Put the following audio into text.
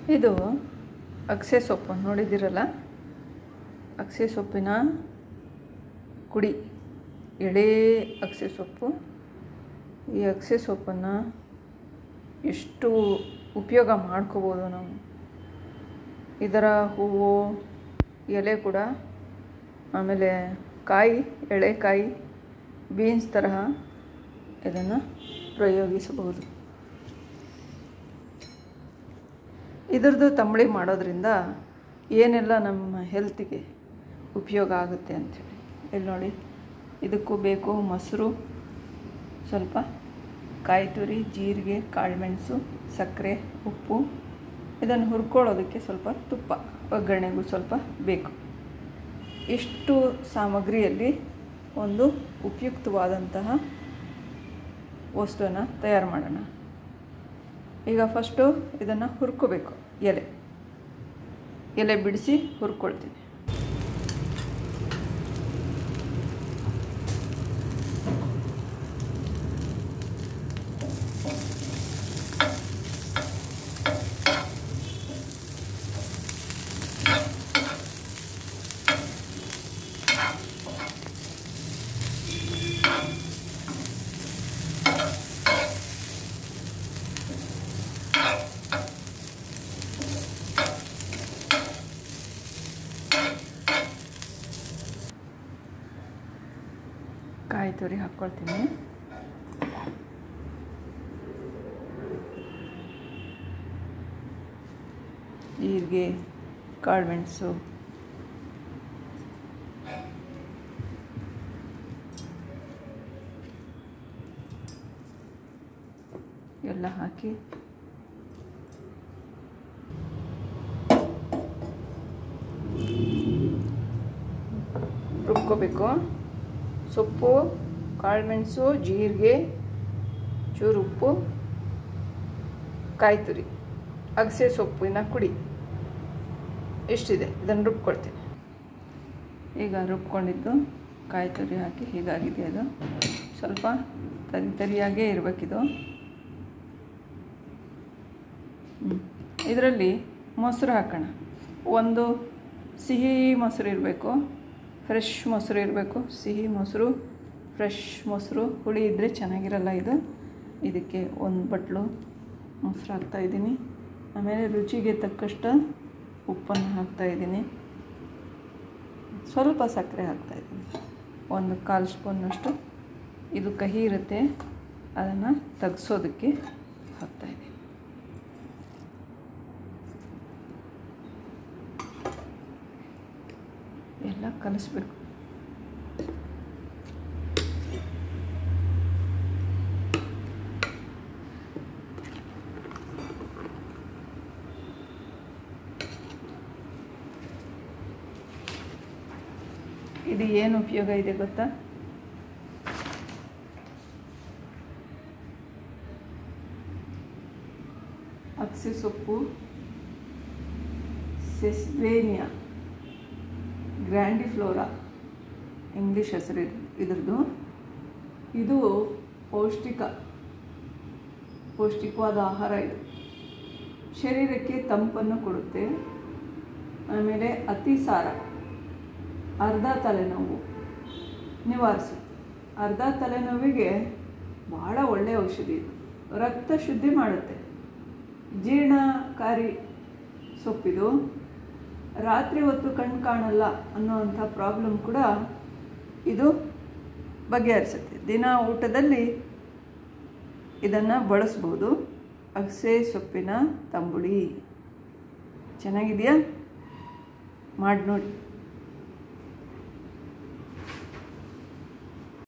ಇದು ಅಗಸೆ ಸೊಪ್ಪು ನೋಡಿದ್ದೀರಲ್ಲ ಅಗಸೆ ಸೊಪ್ಪಿನ ಕುಡಿ ಎಳೆ ಅಗಸೆ ಸೊಪ್ಪು ಈ ಅಗಸೆ ಸೊಪ್ಪನ್ನು ಎಷ್ಟು ಉಪಯೋಗ ಮಾಡ್ಕೋಬೋದು ನಾವು ಇದರ ಹೂವು ಎಲೆ ಕೂಡ ಆಮೇಲೆ ಕಾಯಿ ಎಳೆಕಾಯಿ ಬೀನ್ಸ್ ತರಹ ಇದನ್ನು ಪ್ರಯೋಗಿಸಬಹುದು ಇದ್ರದ್ದು ತಂಬಳಿ ಮಾಡೋದ್ರಿಂದ ಏನೆಲ್ಲ ನಮ್ಮ ಹೆಲ್ತಿಗೆ ಉಪಯೋಗ ಆಗುತ್ತೆ ಅಂಥೇಳಿ ಇಲ್ಲಿ ನೋಡಿ ಇದಕ್ಕೂ ಬೇಕು ಮೊಸರು ಸ್ವಲ್ಪ ಕಾಯಿ ತುರಿ ಜೀರಿಗೆ ಕಾಳುಮೆಣಸು ಸಕ್ಕರೆ ಉಪ್ಪು ಇದನ್ನು ಹುರ್ಕೊಳ್ಳೋದಕ್ಕೆ ಸ್ವಲ್ಪ ತುಪ್ಪ ಒಗ್ಗರಣೆಗೂ ಸ್ವಲ್ಪ ಬೇಕು ಇಷ್ಟು ಸಾಮಗ್ರಿಯಲ್ಲಿ ಒಂದು ಉಪಯುಕ್ತವಾದಂತಹ ವಸ್ತುವನ್ನು ತಯಾರು ಮಾಡೋಣ ಈಗ ಫಸ್ಟು ಇದನ್ನು ಹುರ್ಕೋಬೇಕು ಎಲೆ ಎಲೆ ಬಿಡಿಸಿ ಹುರ್ಕೊಳ್ತೀನಿ ಕಾಯಿ ತುರಿ ಹಾಕ್ಕೊಳ್ತೀನಿ ಜೀರಿಗೆ ಕಾಳುಮೆಣಸು ಎಲ್ಲ ಹಾಕಿ ರುಬ್ಕೋಬೇಕು ಸೊಪ್ಪು ಕಾಳುಮೆಣಸು ಜೀರಿಗೆ ಚೂರು ಉಪ್ಪು ಕಾಯಿ ತುರಿ ಅಗಸೆ ಸೊಪ್ಪಿನ ಕುಡಿ ಎಷ್ಟಿದೆ ಇದನ್ನು ರುಬ್ಕೊಳ್ತೀನಿ ಈಗ ರುಬ್ಕೊಂಡಿದ್ದು ಕಾಯಿ ತುರಿ ಹಾಕಿ ಹೀಗಾಗಿದೆ ಅದು ಸ್ವಲ್ಪ ತರಿ ತರಿಯಾಗೇ ಇರಬೇಕಿದು ಇದರಲ್ಲಿ ಮೊಸರು ಹಾಕೋಣ ಒಂದು ಸಿಹಿ ಮೊಸರು ಇರಬೇಕು ಫ್ರೆಶ್ ಮೊಸರು ಇರಬೇಕು ಸಿಹಿ ಮೊಸರು ಫ್ರೆಶ್ ಮೊಸರು ಹುಳಿ ಇದ್ದರೆ ಚೆನ್ನಾಗಿರಲ್ಲ ಇದು ಇದಕ್ಕೆ ಒಂದು ಬಟ್ಲು ಮೊಸರು ಹಾಕ್ತಾಯಿದ್ದೀನಿ ಆಮೇಲೆ ರುಚಿಗೆ ತಕ್ಕಷ್ಟು ಉಪ್ಪನ್ನು ಹಾಕ್ತಾಯಿದ್ದೀನಿ ಸ್ವಲ್ಪ ಸಕ್ಕರೆ ಹಾಕ್ತಾಯಿದ್ದೀನಿ ಒಂದು ಕಾಲು ಸ್ಪೂನ್ನಷ್ಟು ಇದು ಕಹಿ ಇರುತ್ತೆ ಅದನ್ನು ತೆಗ್ಸೋದಕ್ಕೆ ಹಾಕ್ತಾಯಿದ್ದೀನಿ ಎಲ್ಲ ಕಲಿಸ್ಬೇಕು ಇದು ಏನು ಉಪಯೋಗ ಇದೆ ಗೊತ್ತಾ ಅಕ್ಸೆ ಸೊಪ್ಪು ಸೆಸ್ವೇನಿಯಾ ಗ್ರ್ಯಾಂಡಿಫ್ಲೋರಾ ಇಂಗ್ಲೀಷ್ ಹೆಸರು ಇದ್ರದ್ದು ಇದು ಪೌಷ್ಟಿಕ ಪೌಷ್ಟಿಕವಾದ ಆಹಾರ ಇದು ಶರೀರಕ್ಕೆ ತಂಪನ್ನು ಕೊಡುತ್ತೆ ಆಮೇಲೆ ಅತಿಸಾರ ಅರ್ಧ ತಲೆನೋವು ನಿವಾರಿಸುತ್ತೆ ಅರ್ಧ ತಲೆನೋವಿಗೆ ಭಾಳ ಒಳ್ಳೆಯ ಔಷಧಿ ಇದು ರಕ್ತ ಶುದ್ಧಿ ಮಾಡುತ್ತೆ ಜೀರ್ಣಕಾರಿ ಸೊಪ್ಪಿದು ರಾತ್ರಿ ಹೊತ್ತು ಕಣ್ಣು ಕಾಣಲ್ಲ ಅನ್ನೋವಂಥ ಪ್ರಾಬ್ಲಮ್ ಕೂಡ ಇದು ಬಗೆಹರಿಸುತ್ತೆ ದಿನ ಊಟದಲ್ಲಿ ಇದನ್ನು ಬಳಸ್ಬೋದು ಅಗಸೆ ಸೊಪ್ಪಿನ ತಂಬುಳಿ ಚೆನ್ನಾಗಿದೆಯಾ ಮಾಡಿ ನೋಡಿ